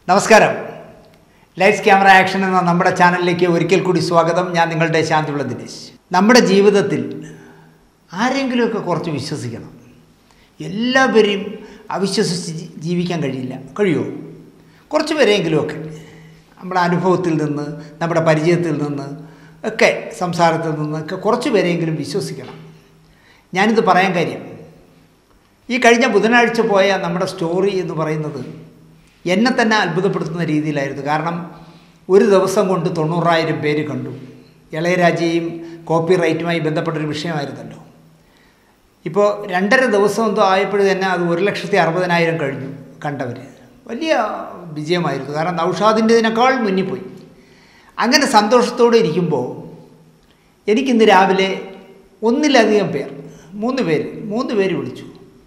നമസ്കാരം lights camera action എന്ന നമ്മുടെ ചാനലിലേക്ക് ഒരിക്കൽ കൂടി സ്വാഗതം ഞാൻ നിങ്ങളുടെ ശാന്തിയുള്ള ദിനേശ് നമ്മുടെ ജീവിതത്തിൽ ആരെങ്കിലുമൊക്കെ കുറച്ച് വിശ്വസിക്കണം എല്ലാവരെയും അവിശ്വസിച്ച് ജി- ജീവിക്കാൻ കഴിയില്ല കഴിയുമോ കുറച്ച് പേരെങ്കിലുമൊക്കെ നമ്മുടെ അനുഭവത്തിൽ നിന്ന് നമ്മുടെ പരിചയത്തിൽ നിന്ന് ഒക്കെ സംസാരത്തിൽ നിന്നൊക്കെ കുറച്ച് പേരെങ്കിലും വിശ്വസിക്കണം ഞാനിത് പറയാൻ കാര്യം ഈ കഴിഞ്ഞ ബുധനാഴ്ച പോയ നമ്മുടെ സ്റ്റോറി എന്ന് പറയുന്നത് എന്നെ തന്നെ അത്ഭുതപ്പെടുത്തുന്ന രീതിയിലായിരുന്നു കാരണം ഒരു ദിവസം കൊണ്ട് തൊണ്ണൂറായിരം പേര് കണ്ടു ഇളയരാജയും കോപ്പി റൈറ്റുമായി ബന്ധപ്പെട്ടൊരു വിഷയമായിരുന്നല്ലോ ഇപ്പോൾ രണ്ടര ദിവസം എന്തോ ആയപ്പോഴും തന്നെ അത് ഒരു ലക്ഷത്തി അറുപതിനായിരം കഴിഞ്ഞു കണ്ടവർ വലിയ വിജയമായിരുന്നു കാരണം നൗഷാദിൻ്റെതിനേക്കാൾ മുന്നിൽ പോയി അങ്ങനെ സന്തോഷത്തോടെ ഇരിക്കുമ്പോൾ എനിക്കിന്ന് രാവിലെ ഒന്നിലധികം പേർ മൂന്ന് പേര് മൂന്ന് പേര് വിളിച്ചു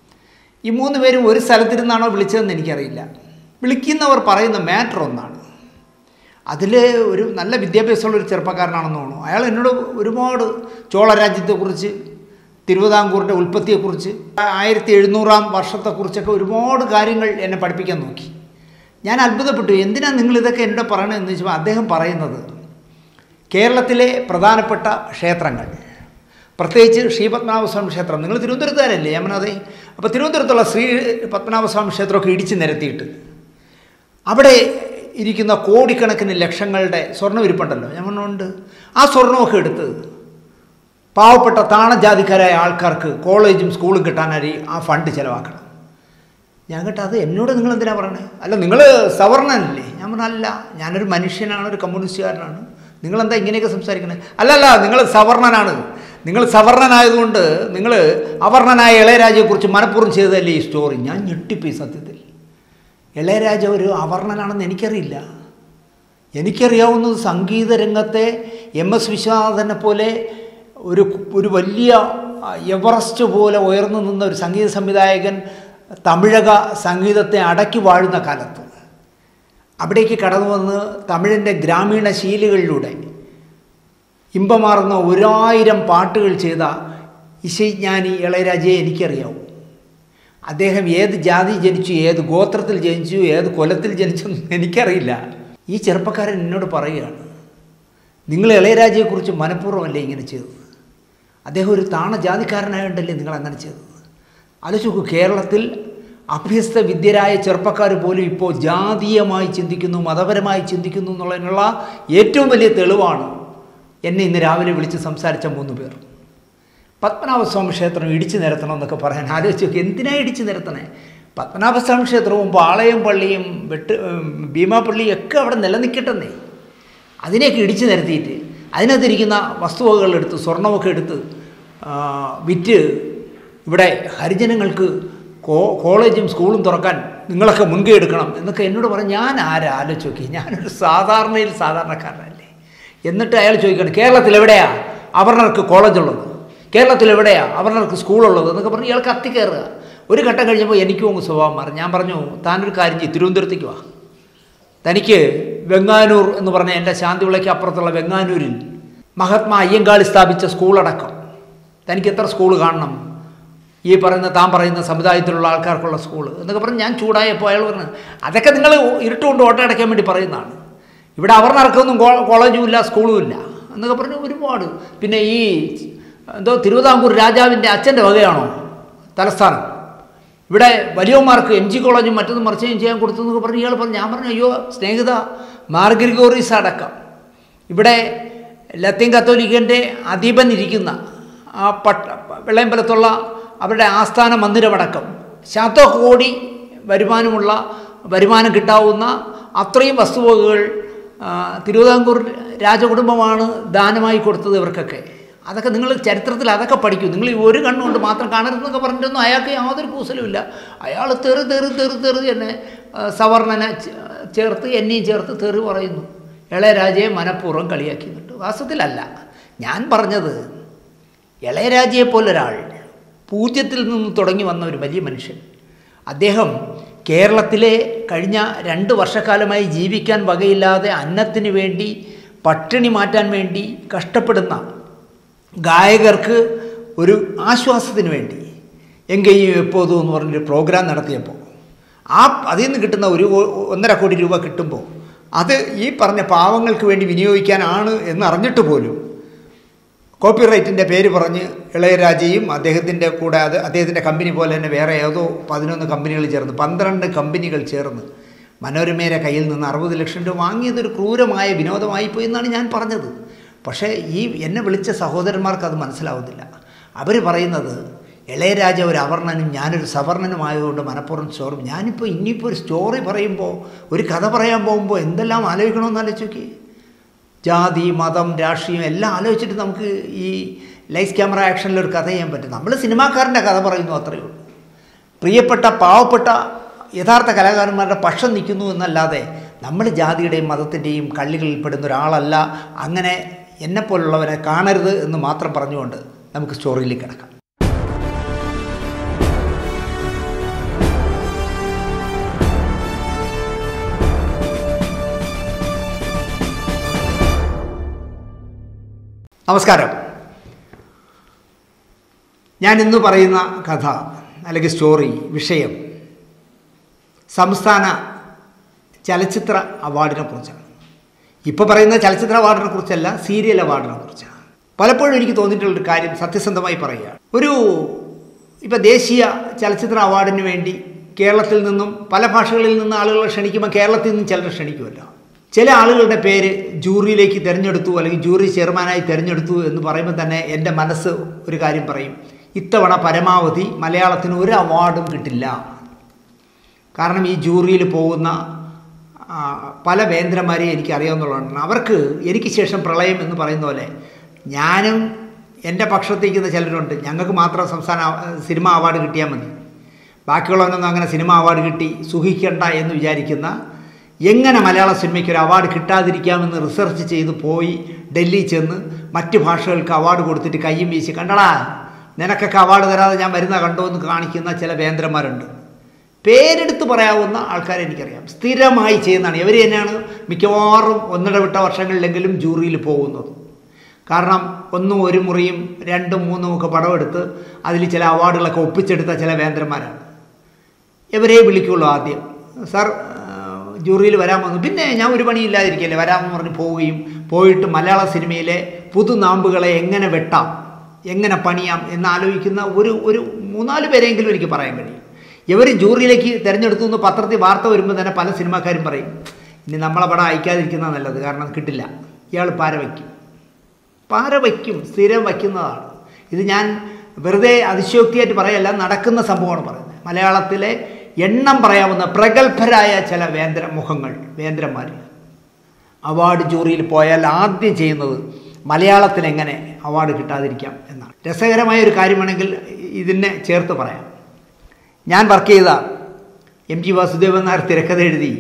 ഈ മൂന്ന് പേരും ഒരു സ്ഥലത്തിരുന്നാണോ വിളിച്ചതെന്ന് എനിക്കറിയില്ല വിളിക്കുന്നവർ പറയുന്ന മാറ്റർ ഒന്നാണ് അതിൽ ഒരു നല്ല വിദ്യാഭ്യാസമുള്ള ഒരു ചെറുപ്പക്കാരനാണെന്ന് തോന്നുന്നു അയാൾ എന്നോട് ഒരുപാട് ചോളരാജ്യത്തെക്കുറിച്ച് തിരുവിതാംകൂറിൻ്റെ ഉൽപ്പത്തിയെക്കുറിച്ച് ആയിരത്തി എഴുന്നൂറാം വർഷത്തെക്കുറിച്ചൊക്കെ ഒരുപാട് കാര്യങ്ങൾ എന്നെ പഠിപ്പിക്കാൻ നോക്കി ഞാൻ അത്ഭുതപ്പെട്ടു എന്തിനാണ് നിങ്ങൾ ഇതൊക്കെ എന്നോട് പറയണതെന്ന് വെച്ചാൽ അദ്ദേഹം പറയുന്നത് കേരളത്തിലെ പ്രധാനപ്പെട്ട ക്ഷേത്രങ്ങൾ പ്രത്യേകിച്ച് ശ്രീ പത്മനാഭസ്വാമി ക്ഷേത്രം നിങ്ങൾ തിരുവനന്തപുരത്തുകാരല്ലേ യമനാഥേ അപ്പോൾ തിരുവനന്തപുരത്തുള്ള ശ്രീ പത്മനാഭസ്വാമി ക്ഷേത്രമൊക്കെ ഇടിച്ച് നിരത്തിയിട്ട് അവിടെ ഇരിക്കുന്ന കോടിക്കണക്കിന് ലക്ഷങ്ങളുടെ സ്വർണ്ണം ഇരിപ്പുണ്ടല്ലോ ഞാൻ പറഞ്ഞുകൊണ്ട് ആ സ്വർണ്ണമൊക്കെ എടുത്ത് പാവപ്പെട്ട താണജാതിക്കാരായ ആൾക്കാർക്ക് കോളേജും സ്കൂളും കിട്ടാനായി ആ ഫണ്ട് ചിലവാക്കണം ഞാൻ കേട്ടോ അത് എന്നോട് നിങ്ങൾ എന്തിനാ പറയണേ അല്ല നിങ്ങൾ സവർണനല്ലേ ഞാൻ പറഞ്ഞ അല്ല ഞാനൊരു മനുഷ്യനാണ് ഒരു കമ്മ്യൂണിസ്റ്റുകാരനാണ് നിങ്ങളെന്താ ഇങ്ങനെയൊക്കെ സംസാരിക്കണേ അല്ലല്ല നിങ്ങൾ സവർണനാണ് നിങ്ങൾ സവർണനായതുകൊണ്ട് നിങ്ങൾ അവർണനായ ഇളയരാജയെക്കുറിച്ച് മനഃപൂർവ്വം ചെയ്തതല്ലേ ഈ സ്റ്റോറി ഞാൻ ഞെട്ടിപ്പോയി സത്യത്തിൽ ഇളയരാജ ഒരു അവർണനാണെന്ന് എനിക്കറിയില്ല എനിക്കറിയാവുന്നത് സംഗീത രംഗത്തെ എം എസ് വിശ്വനാഥനെ പോലെ ഒരു ഒരു വലിയ ആ, എവറസ്റ്റ് പോലെ ഉയർന്നു നിന്ന ഒരു സംഗീത സംവിധായകൻ തമിഴക സംഗീതത്തെ അടക്കി വാഴുന്ന കാലത്ത് അവിടേക്ക് കടന്നു വന്ന് തമിഴിൻ്റെ ഗ്രാമീണ ശീലുകളിലൂടെ ഇമ്പമാർന്ന ഒരായിരം പാട്ടുകൾ ചെയ്ത ഇശൈജ്ഞാനി ഇളയരാജയെ എനിക്കറിയാവൂ അദ്ദേഹം ഏത് ജാതി ജനിച്ചു ഏത് ഗോത്രത്തിൽ ജനിച്ചു ഏത് കൊലത്തിൽ ജനിച്ചു എന്ന് എനിക്കറിയില്ല ഈ ചെറുപ്പക്കാരൻ എന്നോട് പറയുകയാണ് നിങ്ങൾ ഇളയരാജയെക്കുറിച്ച് മനഃപൂർവ്വമല്ലേ ഇങ്ങനെ ചെയ്തത് അദ്ദേഹം ഒരു താണ ജാതിക്കാരനായോണ്ടല്ലേ നിങ്ങൾ അങ്ങനെ ചെയ്തത് ആലോചിച്ച് നോക്കൂ കേരളത്തിൽ അഭ്യസ്ത വിദ്യരായ ചെറുപ്പക്കാർ പോലും ഇപ്പോൾ ജാതീയമായി ചിന്തിക്കുന്നു മതപരമായി ചിന്തിക്കുന്നു എന്നുള്ളതിനുള്ള ഏറ്റവും വലിയ തെളിവാണ് എന്നെ ഇന്ന് രാവിലെ വിളിച്ച് സംസാരിച്ച മൂന്ന് പേർ പത്മനാഭസ്വാമി ക്ഷേത്രം ഇടിച്ചു നിരത്തണം എന്നൊക്കെ പറയാൻ ആലോചിച്ച് നോക്കി എന്തിനാ ഇടിച്ചു നിരത്തണേ പത്മനാഭസ്വാമി ക്ഷേത്രവും പാളയം പള്ളിയും വെട്ട് ഉം, ഭീമാപള്ളിയും ഒക്കെ അവിടെ നിലനിൽക്കട്ടെന്നേ അതിനെയൊക്കെ ഇടിച്ചു നിരത്തിയിട്ട് അതിനകത്തിരിക്കുന്ന വസ്തുവകകൾ എടുത്ത് സ്വർണമൊക്കെ എടുത്ത് ആ, വിറ്റ് ഇവിടെ ഹരിജനങ്ങൾക്ക് കോ കോളേജും സ്കൂളും തുറക്കാൻ നിങ്ങളൊക്കെ മുൻകൈ എടുക്കണം എന്നൊക്കെ എന്നോട് പറഞ്ഞ് ഞാൻ ആരാ ആലോചിച്ച് നോക്കി ഞാനൊരു സാധാരണയിൽ സാധാരണക്കാരനല്ലേ എന്നിട്ട് അയാൾ ചോദിക്കണം കേരളത്തിൽ എവിടെയാ അവർണർക്ക് കോളേജുള്ളത് കേരളത്തിൽ എവിടെയാ അവർണർക്ക് സ്കൂളുള്ളത് എന്നൊക്കെ പറഞ്ഞ് ഇയാൾ കത്തി കയറുക ഒരു ഘട്ടം കഴിഞ്ഞപ്പോൾ എനിക്കും അങ്ങ് സ്വഭാവം മാറി ഞാൻ പറഞ്ഞു താനൊരു കാര്യം ചെയ്യും തിരുവനന്തപുരത്തേക്ക് വാ തനിക്ക് വെങ്ങാനൂർ എന്ന് പറഞ്ഞ എൻ്റെ ശാന്തിവിളയ്ക്ക് അപ്പുറത്തുള്ള വെങ്ങാനൂരിൽ മഹാത്മാ അയ്യങ്കാളി സ്ഥാപിച്ച സ്കൂളടക്കം തനിക്ക് എത്ര സ്കൂൾ കാണണം ഈ പറയുന്ന താൻ പറയുന്ന സമുദായത്തിലുള്ള ആൾക്കാർക്കുള്ള സ്കൂൾ എന്നൊക്കെ പറഞ്ഞ് ഞാൻ ചൂടായപ്പോൾ അയാൾ പറഞ്ഞു അതൊക്കെ നിങ്ങൾ ഇരുട്ടുകൊണ്ട് ഓട്ടയടയ്ക്കാൻ വേണ്ടി പറയുന്നതാണ് ഇവിടെ അവർണർക്കൊന്നും കോ- കോളേജും ഇല്ല സ്കൂളും ഇല്ല എന്നൊക്കെ പറഞ്ഞ് ഒരുപാട് പിന്നെ ഈ എന്തോ തിരുവിതാംകൂർ രാജാവിൻ്റെ അച്ഛൻ്റെ വകയാണോ തലസ്ഥാനം ഇവിടെ വലിയവന്മാർക്ക് എം ജി കോളേജും മറ്റൊന്നും മറിച്ചും ചെയ്യാൻ കൊടുത്തു എന്നൊക്കെ പറഞ്ഞ് ഇയാൾ പറഞ്ഞു ഞാൻ പറഞ്ഞു അയ്യോ സ്നേഹിത മാർഗ്രിഗോറീസ് അടക്കം ഇവിടെ ലത്തീൻ കത്തോലിക്കൻ്റെ അധീപൻ ഇരിക്കുന്ന ആ പട്ട വെള്ളയമ്പലത്തുള്ള അവരുടെ ആസ്ഥാന മന്ദിരമടക്കം ശത കോടി വരുമാനമുള്ള വരുമാനം കിട്ടാവുന്ന അത്രയും വസ്തുവകകൾ ആ, തിരുവിതാംകൂർ രാജകുടുംബമാണ് ദാനമായി കൊടുത്തത് ഇവർക്കൊക്കെ അതൊക്കെ നിങ്ങൾ ചരിത്രത്തിൽ അതൊക്കെ പഠിക്കൂ നിങ്ങൾ ഈ ഒരു കണ്ണുകൊണ്ട് മാത്രം കാണരുതെന്നൊക്കെ പറഞ്ഞിട്ടൊന്നും അയാൾക്ക് യാതൊരു കൂസലുമില്ല അയാൾ തെറി തെറി തെറി തെറി എന്നെ ആ, സവർണനെ ചേ- ചേർത്ത് എന്നെയും ചേർത്ത് തെറി പറയുന്നു ഇളയരാജയെ മനഃപൂർവ്വം കളിയാക്കിയിട്ടുണ്ട് വാസ്തവത്തിലല്ല ഞാൻ പറഞ്ഞത് ഇളയരാജയെ പോലൊരാൾ പൂജ്യത്തിൽ നിന്ന് തുടങ്ങി വന്ന ഒരു വലിയ മനുഷ്യൻ അദ്ദേഹം കേരളത്തിലെ കഴിഞ്ഞ രണ്ട് വർഷക്കാലമായി ജീവിക്കാൻ വകയില്ലാതെ അന്നത്തിന് വേണ്ടി പട്ടിണി മാറ്റാൻ വേണ്ടി കഷ്ടപ്പെടുന്ന ഗായകർക്ക് ഒരു ആശ്വാസത്തിന് വേണ്ടി എങ്കെയ്യും എപ്പോതും എന്ന് പറഞ്ഞൊരു പ്രോഗ്രാം നടത്തിയപ്പോൾ ആ അതിൽ നിന്ന് കിട്ടുന്ന ഒരു കോ- ഒന്നര കോടി രൂപ കിട്ടുമ്പോൾ അത് ഈ പറഞ്ഞ പാവങ്ങൾക്ക് വേണ്ടി വിനിയോഗിക്കാനാണ് എന്ന് അറിഞ്ഞിട്ട് പോലും കോപ്പിറൈറ്റിൻ്റെ പേര് പറഞ്ഞ് ഇളയരാജയും അദ്ദേഹത്തിൻ്റെ കൂടെ അത് അദ്ദേഹത്തിൻ്റെ കമ്പനി പോലെ തന്നെ വേറെ ഏതോ പതിനൊന്ന് കമ്പനികൾ ചേർന്ന് പന്ത്രണ്ട് കമ്പനികൾ ചേർന്ന് മനോരമയുടെ കയ്യിൽ നിന്ന് അറുപത് ലക്ഷം രൂപ വാങ്ങിയതൊരു ക്രൂരമായ വിനോദമായി പോയി എന്നാണ് ഞാൻ പറഞ്ഞത് പക്ഷേ ഈ എന്നെ വിളിച്ച സഹോദരന്മാർക്ക് അത് മനസ്സിലാവുന്നില്ല അവർ പറയുന്നത് ഇളയരാജ ഒരു അവർണനും ഞാനൊരു സവർണനുമായതുകൊണ്ട് മനഃപൂർവ്വം സ്റ്റോറി ഞാനിപ്പോൾ ഇനിയിപ്പോൾ ഒരു സ്റ്റോറി പറയുമ്പോൾ ഒരു കഥ പറയാൻ പോകുമ്പോൾ എന്തെല്ലാം ആലോചിക്കണമെന്ന് ആലോചിച്ച് നോക്കി ജാതി മതം രാഷ്ട്രീയം എല്ലാം ആലോചിച്ചിട്ട് നമുക്ക് ഈ ലൈസ് ക്യാമറ ആക്ഷനിൽ ഒരു കഥ ചെയ്യാൻ പറ്റും നമ്മൾ സിനിമാക്കാരൻ്റെ കഥ പറയുന്നു അത്രയേ ഉള്ളൂ പ്രിയപ്പെട്ട പാവപ്പെട്ട യഥാർത്ഥ കലാകാരന്മാരുടെ പക്ഷം നിൽക്കുന്നു എന്നല്ലാതെ നമ്മൾ ജാതിയുടെയും മതത്തിൻ്റെയും കള്ളികളിൽ പെടുന്ന ഒരാളല്ല അങ്ങനെ എന്നെപ്പോലുള്ളവരെ കാണരുത് എന്ന് മാത്രം പറഞ്ഞുകൊണ്ട് നമുക്ക് സ്റ്റോറിയിലേക്ക് കിടക്കാം നമസ്കാരം ഞാൻ ഇന്ന് പറയുന്ന കഥ അല്ലെങ്കിൽ സ്റ്റോറി വിഷയം സംസ്ഥാന ചലച്ചിത്ര അവാർഡിനെ കുറിച്ചാണ് ഇപ്പോൾ പറയുന്ന ചലച്ചിത്ര അവാർഡിനെ കുറിച്ചല്ല സീരിയൽ അവാർഡിനെ കുറിച്ചാണ് പലപ്പോഴും എനിക്ക് തോന്നിയിട്ടുള്ളൊരു കാര്യം സത്യസന്ധമായി പറയുകയാണ് ഒരു ഇപ്പോൾ ദേശീയ ചലച്ചിത്ര അവാർഡിന് വേണ്ടി കേരളത്തിൽ നിന്നും പല ഭാഷകളിൽ നിന്ന് ആളുകളെ ക്ഷണിക്കുമ്പോൾ കേരളത്തിൽ നിന്നും ചിലർ ക്ഷണിക്കുമല്ലോ ചില ആളുകളുടെ പേര് ജൂറിയിലേക്ക് തിരഞ്ഞെടുത്തു അല്ലെങ്കിൽ ജൂറി ചെയർമാനായി തിരഞ്ഞെടുത്തു എന്ന് പറയുമ്പോൾ തന്നെ എൻ്റെ മനസ്സ് ഒരു കാര്യം പറയും ഇത്തവണ പരമാവധി മലയാളത്തിന് ഒരു അവാർഡും കിട്ടില്ല കാരണം ഈ ജൂറിയിൽ പോകുന്ന ആ, പല വേന്ദ്രന്മാരെ എനിക്ക് അറിയാവുന്നതാണ് അവർക്ക് എനിക്ക് ശേഷം പ്രളയം എന്ന് പറയുന്ന പോലെ ഞാനും എൻ്റെ പക്ഷത്തേക്കുന്ന ചിലരുണ്ട് ഞങ്ങൾക്ക് മാത്രം സംസ്ഥാന അ- സിനിമ അവാർഡ് കിട്ടിയാൽ മതി ബാക്കിയുള്ളവനൊന്നും അങ്ങനെ സിനിമ അവാർഡ് കിട്ടി സുഖിക്കണ്ട എന്ന് വിചാരിക്കുന്ന എങ്ങനെ മലയാള സിനിമയ്ക്ക് ഒരു അവാർഡ് കിട്ടാതിരിക്കാമെന്ന് റിസർച്ച് ചെയ്ത് പോയി ഡൽഹി ചെന്ന് മറ്റ് ഭാഷകൾക്ക് അവാർഡ് കൊടുത്തിട്ട് കയ്യും വീശി കണ്ടടാ നിനക്കൊക്കെ അവാർഡ് തരാതെ ഞാൻ വരുന്ന കണ്ടോ എന്ന് കാണിക്കുന്ന ചില വേന്ദ്രന്മാരുണ്ട് പേരെടുത്ത് പറയാവുന്ന ആൾക്കാരെ എനിക്കറിയാം സ്ഥിരമായി ചെയ്യുന്നതാണ് ഇവർ തന്നെയാണ് മിക്കവാറും ഒന്നിടവിട്ട വർഷങ്ങളിലെങ്കിലും ജൂറിയിൽ പോകുന്നത് കാരണം ഒന്നും ഒരു മുറിയും രണ്ടും മൂന്നും ഒക്കെ പടമെടുത്ത് അതിൽ ചില അവാർഡുകളൊക്കെ ഒപ്പിച്ചെടുത്ത ചില വേന്ദ്രന്മാരാണ് ഇവരെ വിളിക്കുള്ളൂ ആദ്യം സാർ ജൂറിയിൽ വരാമെന്ന് പിന്നെ ഞാൻ ഒരു പണിയില്ലാതിരിക്കല്ലേ വരാമെന്ന് പറഞ്ഞ് പോവുകയും പോയിട്ട് മലയാള സിനിമയിലെ പുതുനാമ്പുകളെ എങ്ങനെ വെട്ടാം എങ്ങനെ പണിയാം എന്നാലോചിക്കുന്ന ഒരു ഒരു മൂന്നാല് പേരെങ്കിലും എനിക്ക് പറയാൻ കഴിയും ഇവർ ജൂറിയിലേക്ക് തിരഞ്ഞെടുത്തു എന്ന് പത്രത്തിൽ വാർത്ത വരുമ്പോൾ തന്നെ പല സിനിമാക്കാരും പറയും ഇനി നമ്മളെ പടം അയക്കാതിരിക്കുന്ന നല്ലത് കാരണം കിട്ടില്ല ഇയാൾ പാര വയ്ക്കും പാര വയ്ക്കും സ്ഥിരം വയ്ക്കുന്നതാണ് ഇത് ഞാൻ വെറുതെ അതിശയോക്തിയായിട്ട് പറയല്ല നടക്കുന്ന സംഭവമാണ് പറയുന്നത് മലയാളത്തിലെ എണ്ണം പറയാവുന്ന പ്രഗത്ഭരായ ചില വേന്ദ്ര മുഖങ്ങൾ വേന്ദ്രന്മാർ അവാർഡ് ജൂറിയിൽ പോയാൽ ആദ്യം ചെയ്യുന്നത് മലയാളത്തിന് എങ്ങനെ അവാർഡ് കിട്ടാതിരിക്കാം എന്നാണ് രസകരമായ ഒരു കാര്യമാണെങ്കിൽ ഇതിനെ ചേർത്ത് പറയാം ഞാൻ വർക്ക് ചെയ്ത എം ജി വാസുദേവൻ നായർ തിരക്കഥ എഴുതി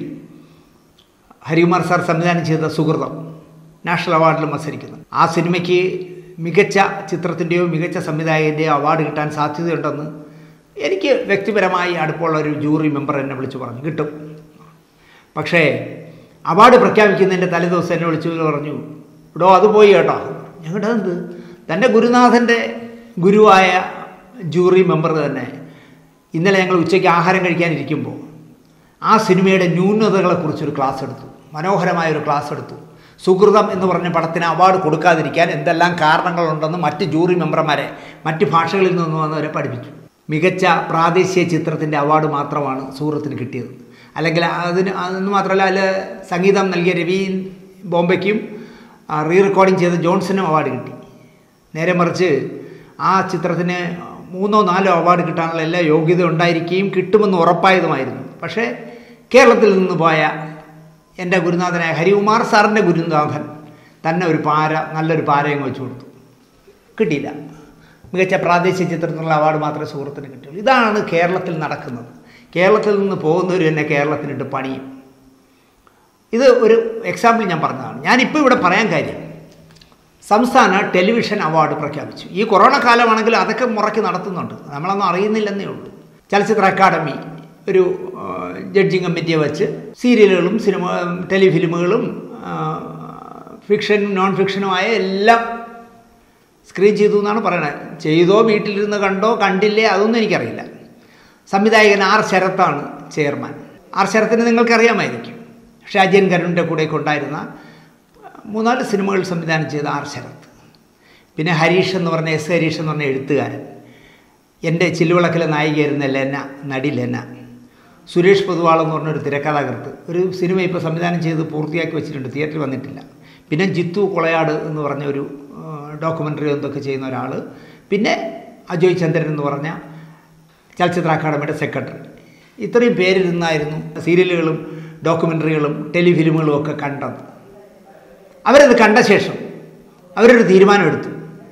ഹരികുമാർ സാർ സംവിധാനം ചെയ്ത സുഹൃതം നാഷണൽ അവാർഡിൽ മത്സരിക്കുന്നു ആ സിനിമയ്ക്ക് മികച്ച ചിത്രത്തിൻ്റെയോ മികച്ച സംവിധായകൻ്റെയോ അവാർഡ് കിട്ടാൻ സാധ്യതയുണ്ടെന്ന് എനിക്ക് വ്യക്തിപരമായി അടുപ്പമുള്ള ഒരു ജൂറി മെമ്പർ എന്നെ വിളിച്ചു പറഞ്ഞു കിട്ടും പക്ഷേ അവാർഡ് പ്രഖ്യാപിക്കുന്നതിൻ്റെ തലേദിവസം എന്നെ വിളിച്ചു പറഞ്ഞു ഇടോ അത് പോയി കേട്ടോ ഞങ്ങളുടെ എന്ത് തൻ്റെ ഗുരുനാഥൻ്റെ ഗുരുവായ ജൂറി മെമ്പർ തന്നെ ഇന്നലെ ഞങ്ങൾ ഉച്ചയ്ക്ക് ആഹാരം കഴിക്കാനിരിക്കുമ്പോൾ ആ സിനിമയുടെ ന്യൂനതകളെക്കുറിച്ചൊരു ക്ലാസ് എടുത്തു മനോഹരമായ ഒരു ക്ലാസ് എടുത്തു സുഹൃതം എന്ന് പറഞ്ഞ പടത്തിന് അവാർഡ് കൊടുക്കാതിരിക്കാൻ എന്തെല്ലാം കാരണങ്ങളുണ്ടെന്ന് മറ്റ് ജൂറി മെമ്പർമാരെ മറ്റ് ഭാഷകളിൽ നിന്ന് വന്നവരെ പഠിപ്പിച്ചു മികച്ച പ്രാദേശിക ചിത്രത്തിൻ്റെ അവാർഡ് മാത്രമാണ് സുഹൃത്തിന് കിട്ടിയത് അല്ലെങ്കിൽ അതിന് അതെന്ന് മാത്രമല്ല അതിൽ സംഗീതം നൽകിയ രവി ബോംബെക്കും റീ റെക്കോർഡിംഗ് ചെയ്ത ജോൺസനും അവാർഡ് കിട്ടി നേരെ മറിച്ച് ആ ചിത്രത്തിന് മൂന്നോ നാലോ അവാർഡ് കിട്ടാനുള്ള എല്ലാ യോഗ്യത ഉണ്ടായിരിക്കുകയും കിട്ടുമെന്ന് ഉറപ്പായതുമായിരുന്നു പക്ഷേ കേരളത്തിൽ നിന്ന് പോയ എൻ്റെ ഗുരുനാഥനായ ഹരികുമാർ സാറിൻ്റെ ഗുരുനാഥൻ തന്നെ ഒരു പാര നല്ലൊരു പാരയും വെച്ച് കൊടുത്തു കിട്ടിയില്ല മികച്ച പ്രാദേശിക ചിത്രത്തിനുള്ള അവാർഡ് മാത്രമേ സുഹൃത്തിന് കിട്ടുള്ളൂ ഇതാണ് കേരളത്തിൽ നടക്കുന്നത് കേരളത്തിൽ നിന്ന് പോകുന്നവർ തന്നെ കേരളത്തിനിട്ട് പണിയും ഇത് ഒരു എക്സാമ്പിൾ ഞാൻ പറഞ്ഞതാണ് ഞാനിപ്പോൾ ഇവിടെ പറയാൻ കാര്യം സംസ്ഥാന ടെലിവിഷൻ അവാർഡ് പ്രഖ്യാപിച്ചു ഈ കൊറോണ കാലമാണെങ്കിൽ അതൊക്കെ മുറയ്ക്ക് നടത്തുന്നുണ്ട് നമ്മളൊന്നും അറിയുന്നില്ലെന്നേ ഉള്ളൂ ചലച്ചിത്ര അക്കാദമി ഒരു ജഡ്ജിങ് കമ്മിറ്റിയെ വെച്ച് സീരിയലുകളും സിനിമ ടെലിഫിലിമുകളും ഫിക്ഷനും നോൺ ഫിക്ഷനുമായ എല്ലാം സ്ക്രീൻ ചെയ്തു എന്നാണ് പറയണത് ചെയ്തോ വീട്ടിലിരുന്ന് കണ്ടോ കണ്ടില്ലേ അതൊന്നും എനിക്കറിയില്ല സംവിധായകൻ ആർ ശരത്താണ് ചെയർമാൻ ആർ ശരത്തിനെ നിങ്ങൾക്കറിയാമായിരിക്കും ഷാജിയൻ കരുണിൻ്റെ കൂടെയൊക്കെ ഉണ്ടായിരുന്ന മൂന്നാല് സിനിമകൾ സംവിധാനം ചെയ്ത ആർ ശരത്ത് പിന്നെ ഹരീഷ് എന്ന് പറഞ്ഞ എസ് ഹരീഷ് എന്ന് പറഞ്ഞ എഴുത്തുകാരൻ എൻ്റെ ചില്ലുവിളക്കിലെ നായികയായിരുന്ന ലെന നടി ലെന സുരേഷ് പൊതുവാൾ എന്ന് പറഞ്ഞൊരു തിരക്കഥാകൃത്ത് ഒരു സിനിമ ഇപ്പോൾ സംവിധാനം ചെയ്ത് പൂർത്തിയാക്കി വെച്ചിട്ടുണ്ട് തിയേറ്ററിൽ വന്നിട്ടില്ല പിന്നെ ജിത്തു കൊളയാട് എന്ന് പറഞ്ഞ ഒരു ഡോക്യുമെൻ്ററി എന്തൊക്കെ ചെയ്യുന്ന ഒരാൾ പിന്നെ അജയ് ചന്ദ്രൻ എന്ന് പറഞ്ഞ ചലച്ചിത്ര അക്കാദമിയുടെ സെക്രട്ടറി ഇത്രയും പേരിരുന്നായിരുന്നു സീരിയലുകളും ഡോക്യുമെൻ്ററികളും ടെലിഫിലിമുകളും ഒക്കെ കണ്ടത് അവരത് കണ്ട ശേഷം അവരൊരു തീരുമാനമെടുത്തു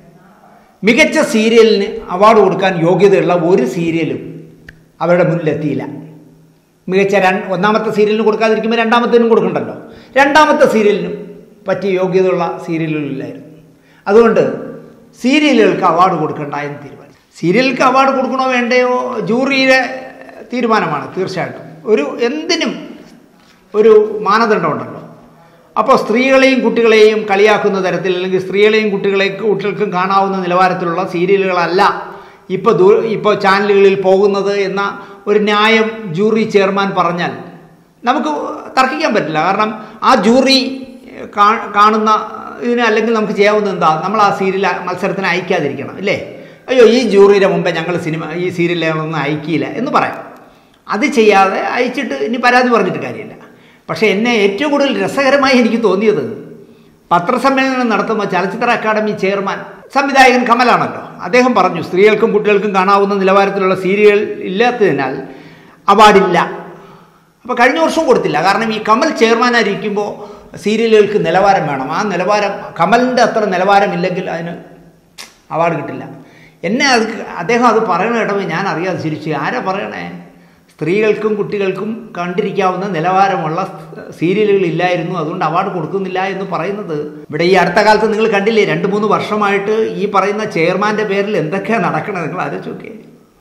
മികച്ച സീരിയലിന് അവാർഡ് കൊടുക്കാൻ യോഗ്യതയുള്ള ഒരു സീരിയലും അവരുടെ മുന്നിലെത്തിയില്ല മികച്ച രണ്ട് ഒന്നാമത്തെ സീരിയലിന് കൊടുക്കാതിരിക്കുമ്പോൾ രണ്ടാമത്തേനും കൊടുക്കണ്ടല്ലോ രണ്ടാമത്തെ സീരിയലിനും പറ്റിയ യോഗ്യതയുള്ള സീരിയലുകളില്ലായിരുന്നു അതുകൊണ്ട് സീരിയലുകൾക്ക് അവാർഡ് കൊടുക്കണ്ട എന്ന് തീരുമാനിച്ചു സീരിയലുകൾക്ക് അവാർഡ് കൊടുക്കണോ വേണ്ടയോ ജൂറിയുടെ തീരുമാനമാണ് തീർച്ചയായിട്ടും ഒരു എന്തിനും ഒരു മാനദണ്ഡമുണ്ടല്ലോ അപ്പോൾ സ്ത്രീകളെയും കുട്ടികളെയും കളിയാക്കുന്ന തരത്തിൽ അല്ലെങ്കിൽ സ്ത്രീകളെയും കുട്ടികളെയും കുട്ടികൾക്കും കാണാവുന്ന നിലവാരത്തിലുള്ള സീരിയലുകളല്ല ഇപ്പോൾ ദൂ ഇപ്പോൾ ചാനലുകളിൽ പോകുന്നത് എന്ന ഒരു ന്യായം ജൂറി ചെയർമാൻ പറഞ്ഞാൽ നമുക്ക് തർക്കിക്കാൻ പറ്റില്ല കാരണം ആ ജൂറി കാ- കാണുന്ന ഇതിന് അല്ലെങ്കിൽ നമുക്ക് ചെയ്യാവുന്ന എന്താ നമ്മൾ ആ സീരിയൽ മത്സരത്തിന് അയക്കാതിരിക്കണം അല്ലേ അയ്യോ ഈ ജൂറിയുടെ മുമ്പേ ഞങ്ങൾ സിനിമ ഈ സീരിയലൊന്നും അയക്കിയില്ല എന്ന് പറയാം അത് ചെയ്യാതെ അയച്ചിട്ട് ഇനി പരാതി പറഞ്ഞിട്ട് കാര്യമില്ല പക്ഷേ എന്നെ ഏറ്റവും കൂടുതൽ രസകരമായി എനിക്ക് തോന്നിയത് പത്രസമ്മേളനം നടത്തുമ്പോൾ ചലച്ചിത്ര അക്കാദമി ചെയർമാൻ സംവിധായകൻ കമലാണല്ലോ അദ്ദേഹം പറഞ്ഞു സ്ത്രീകൾക്കും കുട്ടികൾക്കും കാണാവുന്ന നിലവാരത്തിലുള്ള സീരിയൽ ഇല്ലാത്തതിനാൽ അവാർഡില്ല അപ്പോൾ കഴിഞ്ഞ വർഷവും കൊടുത്തില്ല കാരണം ഈ കമൽ ചെയർമാനായിരിക്കുമ്പോൾ സീരിയലുകൾക്ക് നിലവാരം വേണം ആ നിലവാരം കമലിൻ്റെ അത്ര നിലവാരമില്ലെങ്കിൽ അതിന് അവാർഡ് കിട്ടില്ല എന്നെ അത് അദ്ദേഹം അത് പറയണ കേട്ടപ്പോൾ ഞാൻ അറിയാതെ ചിരിച്ചു ആരാ പറയണേ സ്ത്രീകൾക്കും കുട്ടികൾക്കും കണ്ടിരിക്കാവുന്ന നിലവാരമുള്ള സീരിയലുകൾ ഇല്ലായിരുന്നു അതുകൊണ്ട് അവാർഡ് കൊടുക്കുന്നില്ല എന്ന് പറയുന്നത് ഇവിടെ ഈ അടുത്ത കാലത്ത് നിങ്ങൾ കണ്ടില്ലേ രണ്ട് മൂന്ന് വർഷമായിട്ട് ഈ പറയുന്ന ചെയർമാൻ്റെ പേരിൽ എന്തൊക്കെയാണ് നടക്കണത് നിങ്ങൾ ആലോചിച്ച് നോക്കിയേ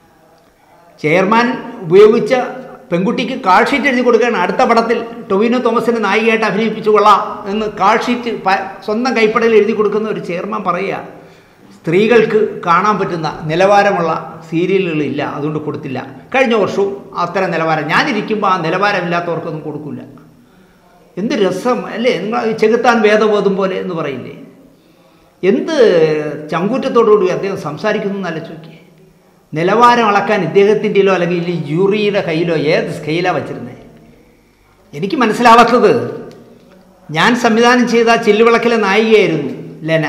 ചെയർമാൻ ഉപയോഗിച്ച പെൺകുട്ടിക്ക് കാൾ ഷീറ്റ് എഴുതി കൊടുക്കുകയാണ് അടുത്ത പടത്തിൽ ടൊവിനോ തോമസിനെ നായികയായിട്ട് അഭിനയിപ്പിച്ചു കൊള്ളാം എന്ന് കാൾ ഷീറ്റ് പ- സ്വന്തം കൈപ്പടയിൽ എഴുതി കൊടുക്കുന്ന ഒരു ചെയർമാൻ പറയുക സ്ത്രീകൾക്ക് കാണാൻ പറ്റുന്ന നിലവാരമുള്ള സീരിയലുകളില്ല അതുകൊണ്ട് കൊടുത്തില്ല കഴിഞ്ഞ വർഷവും അത്തരം നിലവാരം ഞാനിരിക്കുമ്പോൾ ആ നിലവാരമില്ലാത്തവർക്കൊന്നും കൊടുക്കില്ല എന്ത് രസം അല്ലേ നിങ്ങൾ ഈ ചെകുത്താൻ വേദബോധം പോലെ എന്ന് പറയില്ലേ എന്ത് ചങ്കൂറ്റത്തോടുകൂടി അദ്ദേഹം സംസാരിക്കുന്നു എന്നല്ല ചോദിക്കേ നിലവാരം അളക്കാൻ ഇദ്ദേഹത്തിൻ്റെയിലോ അല്ലെങ്കിൽ ഈ ജൂറിയുടെ കയ്യിലോ ഏത് സ്കെയിലാണ് വച്ചിരുന്നത് എനിക്ക് മനസ്സിലാവാത്തത് ഞാൻ സംവിധാനം ചെയ്ത ചില്ലുവിളക്കിലെ നായികയായിരുന്നു ലെന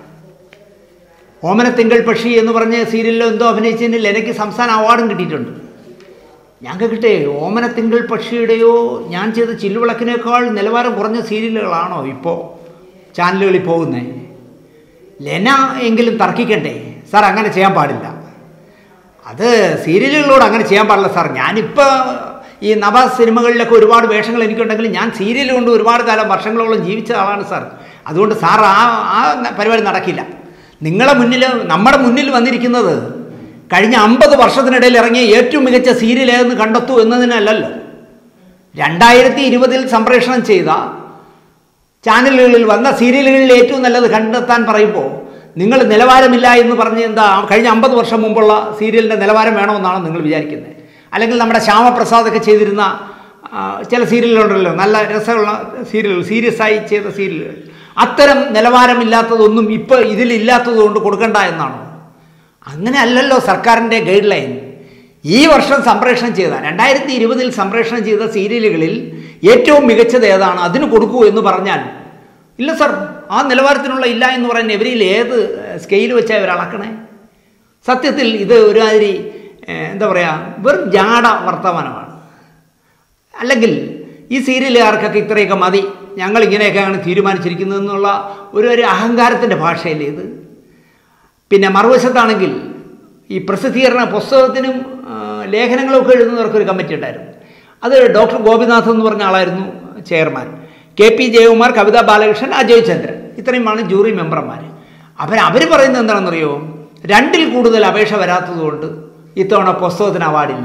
ഓമനത്തിങ്കൾ പക്ഷി എന്ന് പറഞ്ഞ സീരിയലിലോ എന്തോ അഭിനയിച്ചതിന് ലെനയ്ക്ക് സംസ്ഥാന അവാർഡും കിട്ടിയിട്ടുണ്ട് ഞാൻ കേൾക്കട്ടെ ഓമനത്തിങ്കൾ പക്ഷിയുടെയോ ഞാൻ ചെയ്ത ചില്ലുവിളക്കിനേക്കാൾ നിലവാരം കുറഞ്ഞ സീരിയലുകളാണോ ഇപ്പോൾ ചാനലുകളിൽ പോകുന്നത് ലെന എങ്കിലും തർക്കിക്കണ്ടേ സാർ അങ്ങനെ ചെയ്യാൻ പാടില്ല അത് സീരിയലുകളോട് അങ്ങനെ ചെയ്യാൻ പാടില്ല സാർ ഞാനിപ്പോൾ ഈ നവ സിനിമകളിലൊക്കെ ഒരുപാട് വേഷങ്ങൾ എനിക്കുണ്ടെങ്കിൽ ഞാൻ സീരിയൽ കൊണ്ട് ഒരുപാട് കാലം വർഷങ്ങളോളം ജീവിച്ച ആളാണ് സാർ അതുകൊണ്ട് സാർ ആ ആ പരിപാടി നടക്കില്ല നിങ്ങളെ മുന്നിൽ നമ്മുടെ മുന്നിൽ വന്നിരിക്കുന്നത് കഴിഞ്ഞ അമ്പത് വർഷത്തിനിടയിൽ ഇറങ്ങിയ ഏറ്റവും മികച്ച സീരിയൽ ഏതെന്ന് കണ്ടെത്തൂ എന്നതിനല്ലല്ലോ രണ്ടായിരത്തി ഇരുപതിൽ സംപ്രേഷണം ചെയ്ത ചാനലുകളിൽ വന്ന സീരിയലുകളിൽ ഏറ്റവും നല്ലത് കണ്ടെത്താൻ പറയുമ്പോൾ നിങ്ങൾ നിലവാരമില്ല എന്ന് പറഞ്ഞ് എന്താ കഴിഞ്ഞ അമ്പത് വർഷം മുമ്പുള്ള സീരിയലിൻ്റെ നിലവാരം വേണമെന്നാണ് നിങ്ങൾ വിചാരിക്കുന്നത് അല്ലെങ്കിൽ നമ്മുടെ ശ്യാമപ്രസാദൊക്കെ ചെയ്തിരുന്ന ആ, ചില സീരിയലുകളുണ്ടല്ലോ നല്ല രസമുള്ള സീരിയലുകൾ സീരിയസ് ആയി ചെയ്ത സീരിയലുകൾ അത്തരം നിലവാരമില്ലാത്തതൊന്നും ഇപ്പോൾ ഇതിലില്ലാത്തത് കൊണ്ട് കൊടുക്കണ്ട എന്നാണോ അങ്ങനെ അല്ലല്ലോ സർക്കാരിൻ്റെ ഗൈഡ് ലൈൻ ഈ വർഷം സംപ്രേഷണം ചെയ്ത രണ്ടായിരത്തി ഇരുപതിൽ സംപ്രേഷണം ചെയ്ത സീരിയലുകളിൽ ഏറ്റവും മികച്ചത് ഏതാണ് അതിന് കൊടുക്കൂ എന്ന് പറഞ്ഞാൽ ഇല്ല സർ ആ നിലവാരത്തിനുള്ള ഇല്ല എന്ന് പറയുന്ന എവരിൽ ഏത് സ്കെയിൽ വെച്ചാൽ ഇവർ അളക്കണേ സത്യത്തിൽ ഇത് ഒരുമാതിരി ഏഹ്, എന്താ പറയുക വെറും ജാട വർത്തമാനമാണ് അല്ലെങ്കിൽ ഈ സീരിയലുകാർക്കൊക്കെ ഇത്രയൊക്കെ മതി ഞങ്ങൾ ഇങ്ങനെയൊക്കെയാണ് തീരുമാനിച്ചിരിക്കുന്നത് എന്നുള്ള ഒരു ഒരു അഹങ്കാരത്തിൻ്റെ ഭാഷയല്ലേ ഇത് പിന്നെ മറുവശത്താണെങ്കിൽ ഈ പ്രസിദ്ധീകരണ പുസ്തകത്തിനും ആ, ലേഖനങ്ങളൊക്കെ എഴുതുന്നവർക്കൊരു കമ്മിറ്റി ഉണ്ടായിരുന്നു അത് ഡോക്ടർ ഗോപിനാഥ് എന്ന് പറഞ്ഞ ആളായിരുന്നു chairman K P Jayakumar Kavitha Balakrishnan Ajay Chandran ഇത്രയുമാണ് ജൂറി മെമ്പർമാർ അവർ അവർ പറയുന്നത് എന്താണെന്നറിയോ രണ്ടിൽ കൂടുതൽ അപേക്ഷ വരാത്തതുകൊണ്ട് ഇത്തവണ പുസ്തകത്തിന് അവാർഡില്ല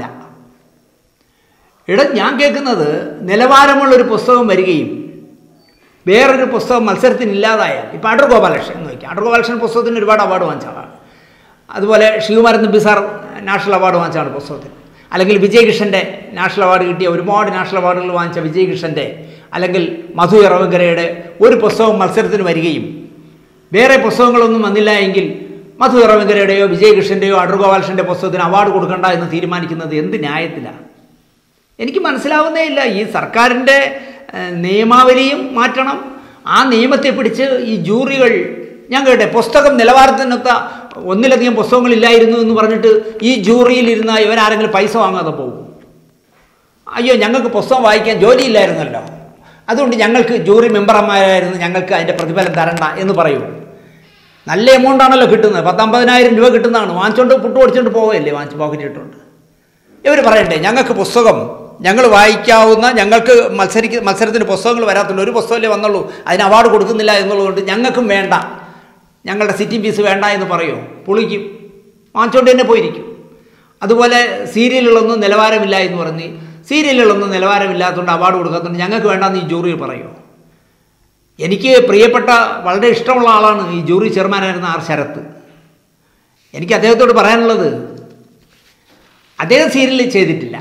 ഇട ഞാൻ കേൾക്കുന്നത് നിലവാരമുള്ളൊരു പുസ്തകം വരികയും വേറൊരു പുസ്തകം മത്സരത്തിന് ഇല്ലാതായാൽ ഇപ്പോൾ അടൂർ ഗോപാലകൃഷ്ണൻ എന്ന് വയ്ക്കാം അടൂർ ഗോപാലകൃഷ്ണൻ പുസ്തകത്തിന് ഒരുപാട് അവാർഡ് വാങ്ങിച്ച ആളാണ് അതുപോലെ Sivakumaran Nambi sir national award വാങ്ങിച്ചാണ് പുസ്തകത്തിന് അല്ലെങ്കിൽ വിജയകിഷൻ്റെ നാഷണൽ അവാർഡ് കിട്ടിയ ഒരുപാട് നാഷണൽ അവാർഡുകൾ വാങ്ങിച്ച വിജയകിഷൻ്റെ അല്ലെങ്കിൽ മധു ഇറവങ്കരയുടെ ഒരു പുസ്തകം മത്സരത്തിന് വരികയും വേറെ പുസ്തകങ്ങളൊന്നും വന്നില്ല എങ്കിൽ മധു ഇറവങ്കരയുടെയോ വിജയകൃഷ്ണൻ്റെയോ അടൂർ ഗോപാലകൃഷ്ണൻ്റെ പുസ്തകത്തിന് അവാർഡ് കൊടുക്കണ്ട എന്ന് തീരുമാനിക്കുന്നത് എന്ത് ന്യായത്തിലാണ് എനിക്ക് മനസ്സിലാവുന്നേ ഇല്ല ഈ സർക്കാരിൻ്റെ ഏഹ്, നിയമാവലിയും മാറ്റണം ആ നിയമത്തെ പിടിച്ച് ഈ ജൂറികൾ ഞാൻ കേട്ടെ പുസ്തകം നിലവാരത്തിനൊത്ത ഒന്നിലധികം പുസ്തകങ്ങളില്ലായിരുന്നു എന്ന് പറഞ്ഞിട്ട് ഈ ജൂറിയിൽ ഇരുന്ന ഇവരാരെങ്കിലും പൈസ വാങ്ങാതെ പോകും അയ്യോ ഞങ്ങൾക്ക് പുസ്തകം വായിക്കാൻ ജോലിയില്ലായിരുന്നല്ലോ അതുകൊണ്ട് ഞങ്ങൾക്ക് ജൂറി മെമ്പർമാരായിരുന്നു ഞങ്ങൾക്ക് അതിൻ്റെ പ്രതിഫലം തരണ്ട എന്ന് പറയൂ നല്ല എമൗണ്ട് ആണല്ലോ കിട്ടുന്നത് പത്തമ്പതിനായിരം രൂപ കിട്ടുന്നതാണ് വാങ്ങിച്ചോണ്ട് പുട്ട് ഓടിച്ചോണ്ട് പോവുകയല്ലേ വാങ്ങിച്ച് പോക്കറ്റ് ഇട്ടുകൊണ്ട് ഇവർ പറയട്ടെ ഞങ്ങൾക്ക് പുസ്തകം ഞങ്ങൾ വായിക്കാവുന്ന ഞങ്ങൾക്ക് മത്സരിക്ക മത്സരത്തിന് പുസ്തകങ്ങൾ വരാത്തുള്ളൂ ഒരു പുസ്തകമല്ലേ വന്നുള്ളൂ അതിന് അവാർഡ് കൊടുക്കുന്നില്ല എന്നുള്ളതുകൊണ്ട് ഞങ്ങൾക്കും വേണ്ട ഞങ്ങളുടെ സിറ്റിംഗ് ഫീസ് വേണ്ട എന്ന് പറയുമോ പൊളിക്കും വാങ്ങിച്ചോണ്ട് തന്നെ പോയിരിക്കും അതുപോലെ സീരിയലുകളൊന്നും നിലവാരമില്ല എന്ന് പറഞ്ഞ് സീരിയലുകളൊന്നും നിലവാരമില്ലാത്തതുകൊണ്ട് അവാർഡ് കൊടുക്കാത്തതുകൊണ്ട് ഞങ്ങൾക്ക് വേണ്ടെന്ന് ഈ ജൂറി പറയുമോ എനിക്ക് പ്രിയപ്പെട്ട വളരെ ഇഷ്ടമുള്ള ആളാണ് ഈ ജൂറി ചെയർമാനായിരുന്ന ആർ ശരത്ത് എനിക്ക് അദ്ദേഹത്തോട് പറയാനുള്ളത് അദ്ദേഹം സീരിയൽ ചെയ്തിട്ടില്ല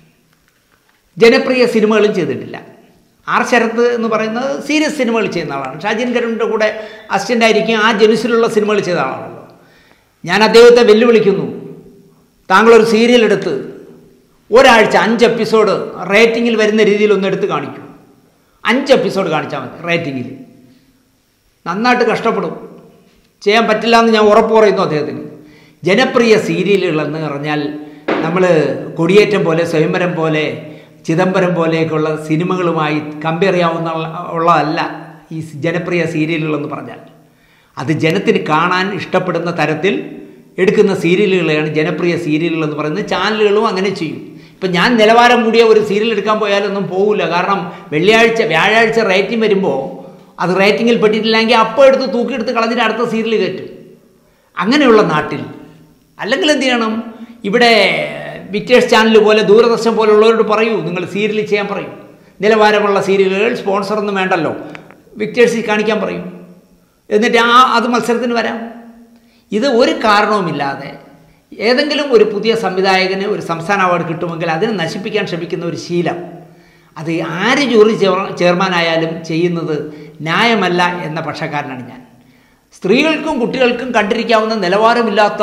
ജനപ്രിയ സിനിമകളും ചെയ്തിട്ടില്ല ആർ ശരത്ത് എന്ന് പറയുന്നത് സീരിയസ് സിനിമകൾ ചെയ്യുന്ന ആളാണ് ഷാജിൻ കരുണിൻ്റെ കൂടെ അസിസ്റ്റൻ്റ് ആയിരിക്കും ആ ജനുസിലുള്ള സിനിമകൾ ചെയ്ത ആളാണല്ലോ ഞാൻ അദ്ദേഹത്തെ വെല്ലുവിളിക്കുന്നു താങ്കളൊരു സീരിയൽ എടുത്ത് ഒരാഴ്ച അഞ്ച് എപ്പിസോഡ് റേറ്റിങ്ങിൽ വരുന്ന രീതിയിൽ ഒന്ന് എടുത്ത് കാണിക്കൂ അഞ്ച് എപ്പിസോഡ് കാണിച്ചാൽ മതി റേറ്റിങ്ങിൽ നന്നായിട്ട് കഷ്ടപ്പെടും ചെയ്യാൻ പറ്റില്ല എന്ന് ഞാൻ ഉറപ്പ് പറയുന്നു അദ്ദേഹത്തിന് ജനപ്രിയ സീരിയലുകൾ എന്ന് പറഞ്ഞാൽ നമ്മൾ കൊടിയേറ്റം പോലെ സ്വയംവരം പോലെ ചിദംബരം പോലെയൊക്കെയുള്ള സിനിമകളുമായി കമ്പയർ ചെയ്യാവുന്ന ഉള്ളതല്ല ഈ ജനപ്രിയ സീരിയലുകളെന്ന് പറഞ്ഞാൽ അത് ജനത്തിന് കാണാൻ ഇഷ്ടപ്പെടുന്ന തരത്തിൽ എടുക്കുന്ന സീരിയലുകളെയാണ് ജനപ്രിയ സീരിയലുകൾ എന്ന് പറയുന്നത് ചാനലുകളും അങ്ങനെ ചെയ്യും ഇപ്പം ഞാൻ നിലവാരം കൂടിയ ഒരു സീരിയൽ എടുക്കാൻ പോയാലൊന്നും പോകില്ല കാരണം വെള്ളിയാഴ്ച വ്യാഴാഴ്ച റേറ്റിംഗ് വരുമ്പോൾ അത് റേറ്റിങ്ങിൽ പെട്ടിട്ടില്ലെങ്കിൽ അപ്പോൾ എടുത്ത് തൂക്കിയെടുത്ത് കളഞ്ഞിട്ട് അടുത്ത സീരിയൽ കയറ്റും അങ്ങനെയുള്ള നാട്ടിൽ അല്ലെങ്കിൽ എന്ത് ചെയ്യണം ഇവിടെ വിക്ടേഴ്സ് ചാനൽ പോലെ ദൂരദർശൻ പോലുള്ളവരോട് പറയൂ നിങ്ങൾ സീരിയൽ ചെയ്യാൻ പറയൂ നിലവാരമുള്ള സീരിയലുകൾ സ്പോൺസറൊന്നും വേണ്ടല്ലോ വിക്ടേഴ്സിൽ കാണിക്കാൻ പറയും എന്നിട്ട് ആ അത് മത്സരത്തിന് വരാം ഇത് ഒരു കാരണവുമില്ലാതെ ഏതെങ്കിലും ഒരു പുതിയ സംവിധായകന് ഒരു സംസ്ഥാന അവാർഡ് കിട്ടുമെങ്കിൽ അതിനെ നശിപ്പിക്കാൻ ശ്രമിക്കുന്ന ഒരു ശീലം അത് ആര് ജൂറി ചെയർ- ചെയർമാനായാലും ചെയ്യുന്നത് ന്യായമല്ല എന്ന പക്ഷക്കാരനാണ് ഞാൻ സ്ത്രീകൾക്കും കുട്ടികൾക്കും കണ്ടിരിക്കാവുന്ന നിലവാരമില്ലാത്ത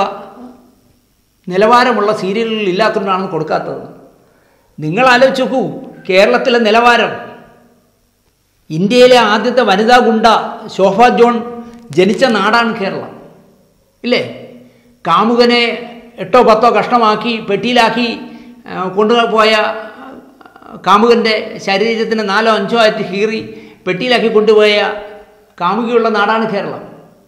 നിലവാരമുള്ള സീരിയലുകൾ ഇല്ലാത്തതുകൊണ്ടാണ് കൊടുക്കാത്തത് നിങ്ങൾ ആലോചിച്ച് നോക്കൂ കേരളത്തിലെ നിലവാരം ഇന്ത്യയിലെ ആദ്യത്തെ വനിതാ ഗുണ്ട ശോഭ ജോൺ ജനിച്ച നാടാണ് കേരളം ഇല്ലേ കാമുകനെ എട്ടോ പത്തോ കഷ്ണമാക്കി പെട്ടിയിലാക്കി ആ, കൊണ്ടുപോയ കാമുകൻ്റെ ശരീരത്തിന് നാലോ അഞ്ചോ ആയിട്ട് കീറി പെട്ടിയിലാക്കി കൊണ്ടുപോയ കാമുകിയുള്ള നാടാണ് കേരളം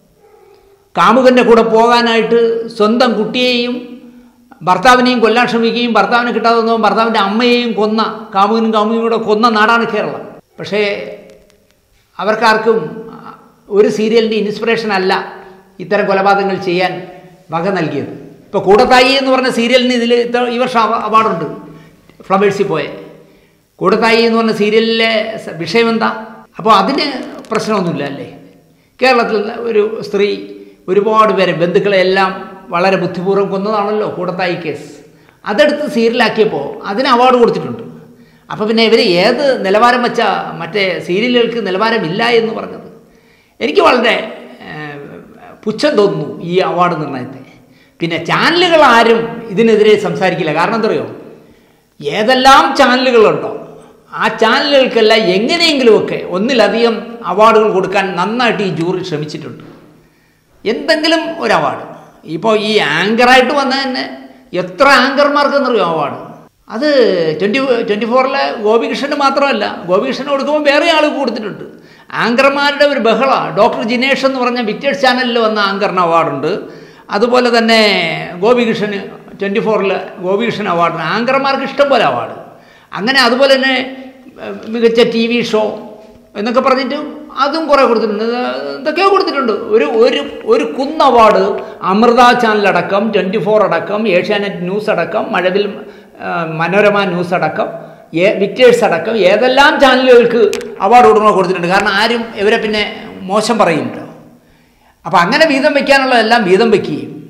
കാമുകൻ്റെ കൂടെ പോകാനായിട്ട് സ്വന്തം കുട്ടിയെയും ഭർത്താവിനെയും കൊല്ലാൻ ശ്രമിക്കുകയും ഭർത്താവിനെ കിട്ടാതെ വന്നപ്പോൾ ഭർത്താവിൻ്റെ അമ്മയെയും കൊന്ന കാമുകനും കാമുകിയും കൂടെ കൊന്ന നാടാണ് കേരളം പക്ഷേ അവർക്കാർക്കും ഒരു സീരിയലിൻ്റെ ഇൻസ്പിറേഷൻ അല്ല ഇത്തരം കൊലപാതകങ്ങൾ ചെയ്യാൻ വക നൽകിയത് ഇപ്പോൾ കൂടത്തായി എന്ന് പറഞ്ഞ സീരിയലിന് ഇതിൽ ഇത്ര ഈ വർഷം അവ- അവാർഡുണ്ട് ഫ്ലവേഴ്സിൽ പോയെ കൂടത്തായി എന്ന് പറഞ്ഞ സീരിയലിലെ സ- വിഷയം എന്താ അപ്പോൾ അതിന് പ്രശ്നമൊന്നുമില്ല അല്ലേ കേരളത്തിൽ ഒരു സ്ത്രീ ഒരുപാട് പേരെ ബന്ധുക്കളെ എല്ലാം വളരെ ബുദ്ധിപൂർവ്വം കൊന്നതാണല്ലോ കൂടത്തായി കേസ് അതെടുത്ത് സീരിയലാക്കിയപ്പോൾ അതിന് അവാർഡ് കൊടുത്തിട്ടുണ്ട് അപ്പോൾ പിന്നെ ഇവർ ഏത് നിലവാരം വെച്ച മറ്റേ സീരിയലുകൾക്ക് നിലവാരമില്ല എന്ന് പറഞ്ഞത് എനിക്ക് വളരെ ഏഹ്, പുച്ഛം തോന്നുന്നു ഈ അവാർഡ് നിർണയത്തെ പിന്നെ ചാനലുകൾ ആരും ഇതിനെതിരെ സംസാരിക്കില്ല കാരണം എന്തറിയോ ഏതെല്ലാം ചാനലുകളുണ്ടോ ആ ചാനലുകൾക്കെല്ലാം എങ്ങനെയെങ്കിലുമൊക്കെ ഒന്നിലധികം അവാർഡുകൾ കൊടുക്കാൻ നന്നായിട്ട് ഈ ജൂറി ശ്രമിച്ചിട്ടുണ്ട് എന്തെങ്കിലും ഒരു അവാർഡ് ഇപ്പോൾ ഈ ആങ്കറായിട്ട് വന്ന തന്നെ എത്ര ആങ്കർമാർക്കെന്നറിയോ അവാർഡ് അത് ട്വൻറ്റി ട്വൻറ്റി ഫോറിലെ ഗോപികൃഷ്ണന് മാത്രമല്ല ഗോപികൃഷ്ണന് കൊടുക്കുമ്പോൾ വേറെ ആൾ കൊടുത്തിട്ടുണ്ട് ആങ്കർമാരുടെ ഒരു ബഹള ഡോക്ടർ ജിനേഷ് എന്ന് പറഞ്ഞ വിക്ടേഴ്സ് ചാനലിൽ വന്ന ആങ്കറിന് അവാർഡുണ്ട് അതുപോലെ തന്നെ ഗോപികൃഷ്ണന് ട്വൻറ്റി ഫോറിൽ ഗോപികൃഷ്ണൻ അവാർഡിന് ആങ്കർമാർക്ക് ഇഷ്ടംപോലെ അവാർഡ് അങ്ങനെ അതുപോലെ തന്നെ ഏഹ്, മികച്ച ടി വി ഷോ എന്നൊക്കെ പറഞ്ഞിട്ട് അതും കുറേ കൊടുത്തിട്ടുണ്ട് ഇത് എന്തൊക്കെയോ കൊടുത്തിട്ടുണ്ട് ഒരു ഒരു ഒരു കുന്ന് അവാർഡ് അമൃത ചാനലടക്കം ട്വൻറ്റി ഫോർ അടക്കം ഏഷ്യാനെറ്റ് ന്യൂസ് അടക്കം മഴവിൽ ആ, മനോരമ ന്യൂസ് അടക്കം ഏ വിക്ടേഴ്സ് അടക്കം ഏതെല്ലാം ചാനലുകൾക്ക് അവാർഡ് കൊടുക്കണോ കൊടുത്തിട്ടുണ്ട് കാരണം ആരും ഇവരെ പിന്നെ മോശം പറയില്ലല്ലോ അപ്പോൾ അങ്ങനെ വീതം വയ്ക്കാനുള്ളതെല്ലാം വീതം വയ്ക്കുകയും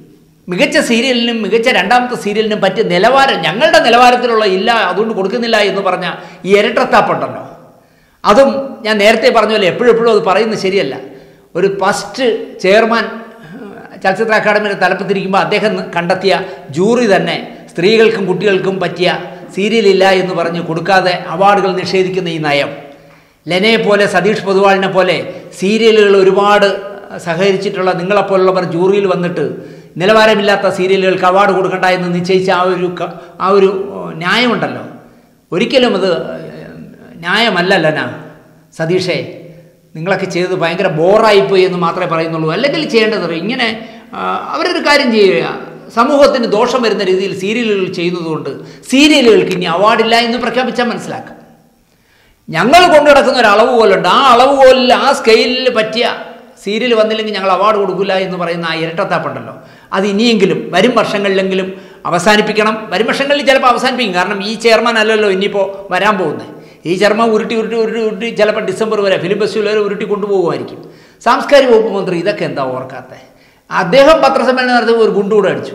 മികച്ച സീരിയലിനും മികച്ച രണ്ടാമത്തെ സീരിയലിനും പറ്റിയ നിലവാരം ഞങ്ങളുടെ നിലവാരത്തിലുള്ള ഇല്ല അതുകൊണ്ട് കൊടുക്കുന്നില്ല എന്ന് പറഞ്ഞ ഈ ഇരട്ടത്താപ്പുണ്ടല്ലോ അതും ഞാൻ നേരത്തെ പറഞ്ഞ പോലെ എപ്പോഴും എപ്പോഴും അത് പറയുന്നത് ശരിയല്ല ഒരു ഫസ്റ്റ് ചെയർമാൻ ചലച്ചിത്ര അക്കാദമിയുടെ തലപ്പത്തിരിക്കുമ്പോൾ അദ്ദേഹം കണ്ടെത്തിയ ജൂറി തന്നെ സ്ത്രീകൾക്കും കുട്ടികൾക്കും പറ്റിയ സീരിയലില്ല എന്ന് പറഞ്ഞ് കൊടുക്കാതെ അവാർഡുകൾ നിഷേധിക്കുന്ന ഈ നയം ലെനയെ പോലെ സതീഷ് പൊതുവാളിനെ പോലെ സീരിയലുകൾ ഒരുപാട് സഹകരിച്ചിട്ടുള്ള നിങ്ങളെപ്പോലുള്ളവർ ജൂറിയിൽ വന്നിട്ട് നിലവാരമില്ലാത്ത സീരിയലുകൾക്ക് അവാർഡ് കൊടുക്കണ്ട എന്ന് നിശ്ചയിച്ച ആ ഒരു ക- ആ ഒരു ഏഹ്, ന്യായമുണ്ടല്ലോ ഒരിക്കലും അത് ഏഹ്, ന്യായമല്ല ലന സതീഷേ നിങ്ങളൊക്കെ ചെയ്തത് ഭയങ്കര ബോറായിപ്പോയി എന്ന് മാത്രമേ പറയുന്നുള്ളൂ അല്ലെങ്കിൽ ചെയ്യേണ്ടത് ഇങ്ങനെ ആ, അവരൊരു കാര്യം ചെയ്യുക സമൂഹത്തിന് ദോഷം വരുന്ന രീതിയിൽ സീരിയലുകൾ ചെയ്യുന്നതുകൊണ്ട് സീരിയലുകൾക്ക് ഇനി അവാർഡില്ല എന്ന് പ്രഖ്യാപിച്ചാൽ മനസ്സിലാക്കാം ഞങ്ങൾ കൊണ്ടു നടക്കുന്ന ഒരു അളവ് പോലുണ്ട് ആ അളവ് പോലിൽ ആ സ്കെയിലിൽ പറ്റിയ സീരിയൽ വന്നില്ലെങ്കിൽ ഞങ്ങൾ അവാർഡ് കൊടുക്കില്ല എന്ന് പറയുന്ന ആ ഇരട്ടത്താപ്പുണ്ടല്ലോ അത് ഇനിയെങ്കിലും വരും വർഷങ്ങളിലെങ്കിലും അവസാനിപ്പിക്കണം വരും വർഷങ്ങളിൽ ചിലപ്പോൾ അവസാനിപ്പിക്കും കാരണം ഈ ചെയർമാൻ അല്ലല്ലോ ഇനിയിപ്പോൾ വരാൻ പോകുന്നത് ഈ ചെയർമാൻ ഉരുട്ടി ഉരുട്ടി ഉരുട്ടി ഉരുട്ടി ചിലപ്പോൾ ഡിസംബർ വരെ ഫിലിം ഫെസ്റ്റിവൽ വരെ ഉരുട്ടി കൊണ്ടുപോകുമായിരിക്കും സാംസ്കാരിക വകുപ്പ് മന്ത്രി ഇതൊക്കെ എന്താ ഓർക്കാത്തത് അദ്ദേഹം പത്രസമ്മേളനം നടത്തി ഒരു ഗുണ്ടുകൂടെ അടിച്ചു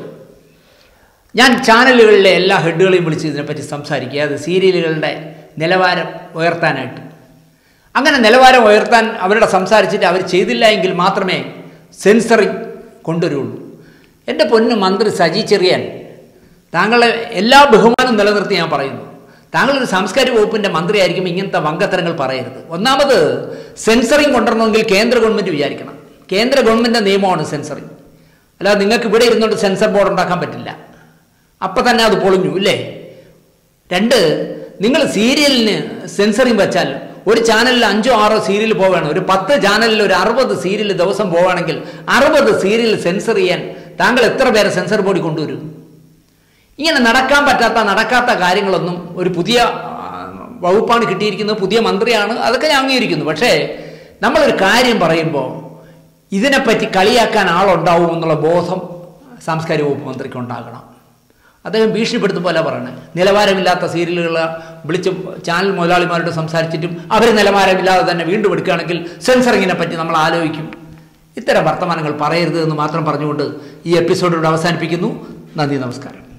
ഞാൻ ചാനലുകളിലെ എല്ലാ ഹെഡുകളെയും വിളിച്ച് ഇതിനെപ്പറ്റി സംസാരിക്കുക അത് സീരിയലുകളുടെ നിലവാരം ഉയർത്താനായിട്ട് അങ്ങനെ നിലവാരം ഉയർത്താൻ അവരുടെ സംസാരിച്ചിട്ട് അവർ ചെയ്തില്ല എങ്കിൽ മാത്രമേ സെൻസറിങ് കൊണ്ടുവരുള്ളൂ എൻ്റെ പൊന്നു മന്ത്രി സജി ചെറിയാൻ താങ്കളെ എല്ലാ ബഹുമാനം നിലനിർത്തി ഞാൻ പറയുന്നു താങ്കളൊരു സാംസ്കാരിക വകുപ്പിൻ്റെ മന്ത്രിയായിരിക്കും ഇങ്ങനത്തെ വങ്കത്തരങ്ങൾ പറയരുത് ഒന്നാമത് സെൻസറിങ് കൊണ്ടുവരണമെങ്കിൽ കേന്ദ്ര ഗവൺമെൻറ് വിചാരിക്കണം കേന്ദ്ര ഗവൺമെൻറ്റിൻ്റെ നിയമമാണ് സെൻസറിങ് അല്ലാതെ നിങ്ങൾക്ക് ഇവിടെ ഇരുന്നുകൊണ്ട് സെൻസർ ബോർഡ് ഉണ്ടാക്കാൻ പറ്റില്ല അപ്പം തന്നെ അത് പൊളിഞ്ഞു ഇല്ലേ രണ്ട് നിങ്ങൾ സീരിയലിന് സെൻസറിങ് വെച്ചാൽ ഒരു ചാനലിൽ അഞ്ചോ ആറോ സീരിയൽ പോവുകയാണ് ഒരു പത്ത് ചാനലിൽ ഒരു അറുപത് സീരിയൽ ദിവസം പോവുകയാണെങ്കിൽ അറുപത് സീരിയൽ സെൻസർ ചെയ്യാൻ താങ്കൾ എത്ര പേരെ സെൻസർ ബോർഡിൽ കൊണ്ടുവരും ഇങ്ങനെ നടക്കാൻ പറ്റാത്ത നടക്കാത്ത കാര്യങ്ങളൊന്നും ഒരു പുതിയ ആ, വകുപ്പാണ് കിട്ടിയിരിക്കുന്നത് പുതിയ മന്ത്രിയാണ് അതൊക്കെ ഞാൻ അംഗീകരിക്കുന്നു പക്ഷേ നമ്മളൊരു കാര്യം പറയുമ്പോൾ ഇതിനെപ്പറ്റി കളിയാക്കാൻ ആളുണ്ടാവും എന്നുള്ള ബോധം സാംസ്കാരിക വകുപ്പ് മന്ത്രിക്ക് ഉണ്ടാകണം അദ്ദേഹം ഭീഷണിപ്പെടുത്തും പോലെ പറയണേ നിലവാരമില്ലാത്ത സീരിയലുകൾ വിളിച്ച് ചാനൽ മുതലാളിമാരോട് സംസാരിച്ചിട്ടും അവർ നിലവാരമില്ലാതെ തന്നെ വീണ്ടും എടുക്കുകയാണെങ്കിൽ സെൻസറിങ്ങിനെ പറ്റി നമ്മൾ ആലോചിക്കും ഇത്തരം വർത്തമാനങ്ങൾ പറയരുത് എന്ന് മാത്രം പറഞ്ഞുകൊണ്ട് ഈ എപ്പിസോഡിലൂടെ അവസാനിപ്പിക്കുന്നു നന്ദി നമസ്കാരം